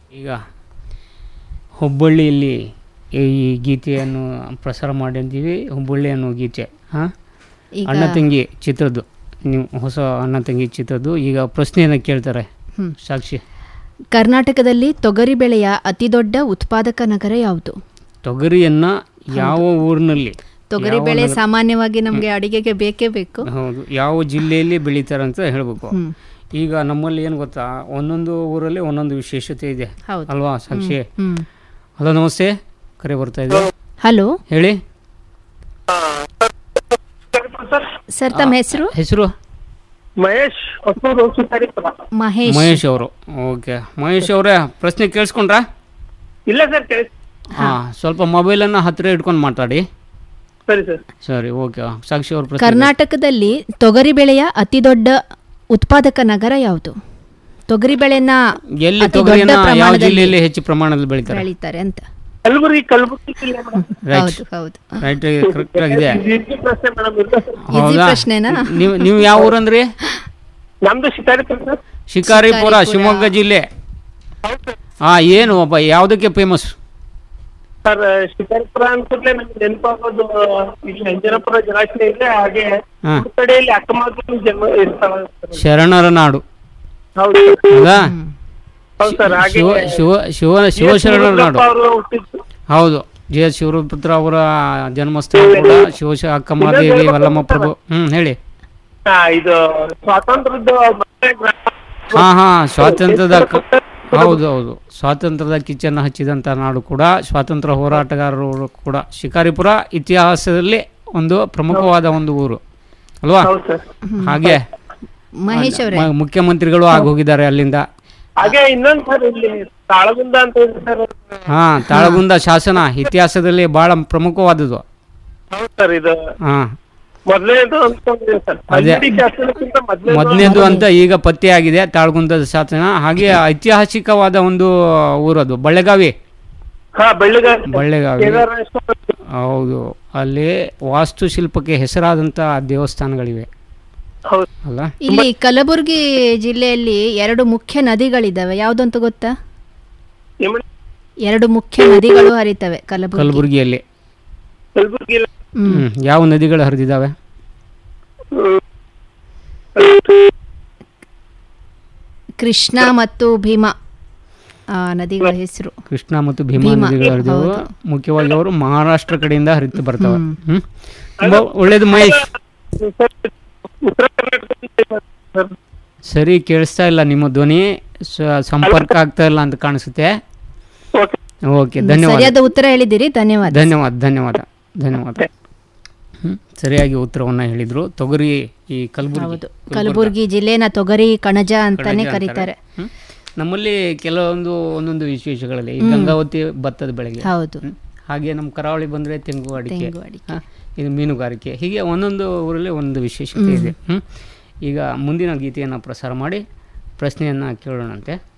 ಈಗ ಹುಬ್ಬಳ್ಳಿಯಲ್ಲಿ ಈ ಗೀತೆಯನ್ನು ಪ್ರಸಾರ ಮಾಡಿದ್ದೀವಿ ಹುಬ್ಬಳ್ಳಿ ಅನ್ನೋ ಗೀತೆ ಹಾಂ ಈಗ ಅಣ್ಣ ತಂಗಿ ಚಿತ್ರದ್ದು ನೀವು ಹೊಸ ಅಣ್ಣ ತಂಗಿ ಚಿತ್ರದ್ದು ಈಗ ಪ್ರಶ್ನೆಯನ್ನು ಕೇಳ್ತಾರೆ ಹ್ಮ್. ಸಾಕ್ಷಿ ಕರ್ನಾಟಕದಲ್ಲಿ ತೊಗರಿ ಬೆಳೆಯ ಅತಿದೊಡ್ಡ ಉತ್ಪಾದಕ ನಗರ ಯಾವುದು ತೊಗರಿಯನ್ನು ಯಾವ ಊರಿನಲ್ಲಿ ತೊಗರಿ ಯಾವ ಬೆಳೆ ನಗರ- ಸಾಮಾನ್ಯವಾಗಿ ನಮಗೆ ಅಡಿಗೆಗೆ ಬೇಕೇ ಬೇಕು ಹೌದು ಯಾವ ಜಿಲ್ಲೆಯಲ್ಲಿ ಬೆಳೀತಾರೆ ಅಂತ ಹೇಳಬೇಕು ಹ್ಮ್. ಈಗ ನಮ್ಮಲ್ಲಿ ಏನು ಗೊತ್ತಾ ಒಂದೊಂದು ಊರಲ್ಲಿ ಒಂದೊಂದು ವಿಶೇಷತೆ ಇದೆ ಹೌದು. ಅಲ್ವಾ ಸಾಕ್ಷಿ ಹ್ಮ್ ಹಲೋ ನಮಸ್ತೆ ಕರೆ ಬರ್ತಾ ಇದೆ ಹಲೋ ಹೇಳಿ ಸರ್ ತಮ್ಮ ಹೆಸರು ಹೆಸರು ಮಹೇಶ್ ಹೊಸೂರು ಸುತ್ತಾರಿಪುರ ಮಹೇಶ್ ಮಹೇಶ್ ಅವರು ಓಕೆ ಮಹೇಶ್ ಅವರೇ ಪ್ರಶ್ನೆ ಕೇಳಿಸ್ಕೊಂಡ್ರಾ ಇಲ್ಲ ಸರ್ ಕೇಳಿ ಹಾಂ ಸ್ವಲ್ಪ ಮೊಬೈಲನ್ನು ಹತ್ತಿರ ಇಟ್ಕೊಂಡು ಮಾತಾಡಿ ಸರಿ ಸರ್ ಸರಿ ಓಕೆ ಸಾಕ್ಷಿ ಅವ್ರ ಪ್ರಶ್ನೆ ಕರ್ನಾಟಕದಲ್ಲಿ ತೊಗರಿ ಬೆಳೆಯ ಅತಿದೊಡ್ಡ ಉತ್ಪಾದಕ ನಗರ ಯಾವುದು ತೊಗರಿ ಬೆಳೆನ ಎಲ್ಲಿ ಅತಿ ದೊಡ್ಡ ತೊಗರಿನ ಯಾವ ಪ್ರಮಾಣದಲ್ಲಿ ಜಿಲ್ಲೆಯಲ್ಲಿ ಹೆಚ್ಚು ಪ್ರಮಾಣದಲ್ಲಿ ಬೆಳೀತಾರೆ ಬೆಳೀತಾರೆ ಅಂತ ಕಲಬುರಗಿ ಕಲಬುರಗಿ ಜಿಲ್ಲೆ ಮೇಡಮ್ ರೈಟ್ ಹೌದು ಹೌದು ರೈಟ್ ಕರೆಕ್ಟ್ ಆಗಿದೆ ಈಸಿ ಪ್ರಶ್ನೆ ಮೇಡಮ್ ಇಲ್ಲ ಸರ್ ಈಸಿ ಹೌದಾ ಪ್ರಶ್ನೆನಾ ನೀವು ನೀವು ಯಾವ ಊರಂದ್ರಿ ನಮ್ದು ಶಿಕಾರಿಪುರ ಸರ್ ಶಿಕಾರಿಪುರ ಶಿಕಾರಿಪುರ. ಶಿವಮೊಗ್ಗ ಜಿಲ್ಲೆ ಹೌದು ಸರ್ ಹಾಂ ಏನು ಒಬ್ಬ ಯಾವುದಕ್ಕೆ ಫೇಮಸ್ ಸರ್ ಶಿಕಾರಿಪುರ ಅನ್ಕೂಡ್ಲೆ ನಮ್ಗೆ ನೆನಪಾಗೋದು ಇಲ್ಲಿ ಅಂಜನಪುರ ಜಲಾಶಯ ಇದೆ ಹಾಗೆ ಹಾ. ಊರ್ ಕಡೆಯಲ್ಲಿ ಅಕ್ಕಮಾತ್ರ ಜನ್ಮ ಇರ್ತಾವ ಸರ್. ಶರಣರ ನಾಡು ಹೌದು ಹೌದಾ ಹೌದು ಸರ್ ಹಾಗೆ ಶಿವ ಶಿವ ಶಿವ ಶಿವಶರಣರ ನಾಡು ಅವರು ಹುಟ್ಟಿದ್ದು ಹೌದು ಜಿ ಎಸ್ ಶಿವರುಪುತ್ರ ಅವರ ಜನ್ಮಸ್ಥಳ ಕೂಡ ಶಿವಶ ಅಕ್ಕಮಹಾದೇವಿ ವಲ್ಲಮ್ಮ ಪ್ರಭು ಹ್ಮ್ ಹೇಳಿ ಹಾ, ಇದು ಸ್ವಾತಂತ್ರ್ಯದ ಮತ್ತೆ ಗ್ರಾಮ- ಹಾ ಹಾ ಸ್ವಾತಂತ್ರ್ಯದ ಕ- ಹೌದು ಹೌದು ಸ್ವಾತಂತ್ರ್ಯದ ಕಿಚ್ಚನ್ನು ಹಚ್ಚಿದಂಥ ನಾಡು ಕೂಡ ಸ್ವಾತಂತ್ರ್ಯ ಹೋರಾಟಗಾರರು ಕೂಡ ಶಿಕಾರಿಪುರ ಇತಿಹಾಸದಲ್ಲಿ ಒಂದು ಪ್ರಮುಖವಾದ ಒಂದು ಊರು ಅಲ್ವಾ ಹೌದು ಸರ್ ಹಾಗೆ ಮಹೇಶ್ ಅವರೇ ಮ- ಮುಖ್ಯಮಂತ್ರಿಗಳು ಆಗಿ ಹೋಗಿದ್ದಾರೆ ಅಲ್ಲಿಂದ ಹಾಗೆ ಇನ್ನೊಂದ್ ಸರ್ ಇಲ್ಲಿ ತಾಳಗುಂದ ಅಂತ ಇದೆ ಸರ್ ಹಾ ತಾಳಗುಂದ ಶಾಸನ ಇತಿಹಾಸದಲ್ಲಿ ಬಹಳ ಪ್ರಮುಖವಾದದ್ದು ಹೌದು ಸರ್ ಇದು ಹಾ ಮೊದಲನೇದು ಅನ್ಕೊಂಡಿದ್ದೀನಿ ಸರ್ ಅದೇ. ಹಲ್ಮಿಡಿ ಶಾಸನಕ್ಕಿಂತ ಮೊದಲನೇದು ಮೊದಲನೇದು ಅಂತ ಈಗ ಪತ್ತೆಯಾಗಿದೆ ತಾಳಗುಂದದ ಶಾಸನ ಹಾಗೆ ಐತಿಹಾಸಿಕವಾದ ಒಂದು ಊರದು ಬಳ್ಳೆಗಾವಿ ಹಾ ಬೆಳ್ಳಗಾವಿ ಬಳ್ಳೆಗಾವಿ ಕೇದಾರೇಶ್ವರ ಹೌದು ಅಲ್ಲಿ ವಾಸ್ತುಶಿಲ್ಪಕ್ಕೆ ಹೆಸರಾದಂಥ ದೇವಸ್ಥಾನಗಳಿವೆ ಹೌದು ಅಲ್ಲ ಇಲ್ಲಿ ಕಲಬುರಗಿ ಜಿಲ್ಲೆಯಲ್ಲಿ ಎರಡು ಮುಖ್ಯ ನದಿಗಳಿದಾವೆ ಯಾವ್ದಂತ ಗೊತ್ತಾ ಯಮುನೆ ಎರಡು ಮುಖ್ಯ ನದಿಗಳು ಹರಿತವೆ ಕಲಬುರಗಿ ಕಲಬುರಗಿಯಲ್ಲಿ ಕಲಬುರ್ಗಿ ಹ್ಮ್ ಹ್ಮ್ ಯಾವ ನದಿಗಳು ಹರಿದಿದ್ದಾವೆ ಕೃಷ್ಣ ಮತ್ತು ಭೀಮಾ ಆ ನದಿಗಳ ಹೆಸರು ಕೃಷ್ಣ ಮತ್ತು ಭೀಮಾ ಭೀಮಾ, ನದಿಗಳು ಹರಿದವು ಹೌದು. ಮುಖ್ಯವಾಗಿ ಅವರು ಮಹಾರಾಷ್ಟ್ರ ಕಡೆಯಿಂದ ಹರಿದು ಬರ್ತವೆ ಹ್ಮ್. ಹ್ಮ್ ತುಂಬಾ ಒಳ್ಳೇದು ಮಹೇಶ್ ಸರ್, ಉತ್ತರ ಕರ್ನಾಟಕದಲ್ಲಿ ಸರ್ ಸರಿ ಕೇಳಿಸ್ತಾ ಇಲ್ಲ ನಿಮ್ಮ ಧ್ವನಿ ಸ- ಸಂಪರ್ಕ ಆಗ್ತಾ ಇಲ್ಲ ಅಂತ ಕಾಣಿಸುತ್ತೆ ಓಕೆ ಓಕೆ ಧನ್ಯವಾದ ಸರಿಯಾದ ಉತ್ತರ ಹೇಳಿದಿರಿ ಧನ್ಯವಾದ ಧನ್ಯವಾದ ಧನ್ಯವಾದ ಧನ್ಯವಾದ ಹ್ಮ್ ಸರಿಯಾಗಿ ಉತ್ತರವನ್ನ ಹೇಳಿದ್ರು ತೊಗರಿ ಈ ಕಲಬುರಗಿ ಹೌದು ಕಲಬುರಗಿ ಜಿಲ್ಲೆನ ತೊಗರಿ ಕಣಜ ಅಂತಾನೆ ಕಣಜ ಕರೀತಾರೆ ಹ್ಮ್. ನಮ್ಮಲ್ಲಿ ಕೆಲವೊಂದು ಒಂದೊಂದು ವಿಶೇಷಗಳಲ್ಲಿ ಈ ಗಂಗಾವತಿ ಭತ್ತದ ಬೆಳೆಗೆ ಹೌದು ಹ್ಮ್. ಹಾಗೆ ನಮ್ಮ ಕರಾವಳಿ ಬಂದರೆ ತೆಂಗು ಅಡಿಕೆ ತೆಂಗು ಅಡಿಕೆ. ಹಾ, ಇದು ಮೀನುಗಾರಿಕೆ ಹೀಗೆ ಒಂದೊಂದು ಊರಲ್ಲಿ ಒಂದು ವಿಶೇಷತೆ ಇದೆ ಹ್ಮ್. ಈಗ ಮುಂದಿನ ಗೀತೆಯನ್ನು ಪ್ರಸಾರ ಮಾಡಿ ಪ್ರಶ್ನೆಯನ್ನು ಕೇಳೋಣಂತೆ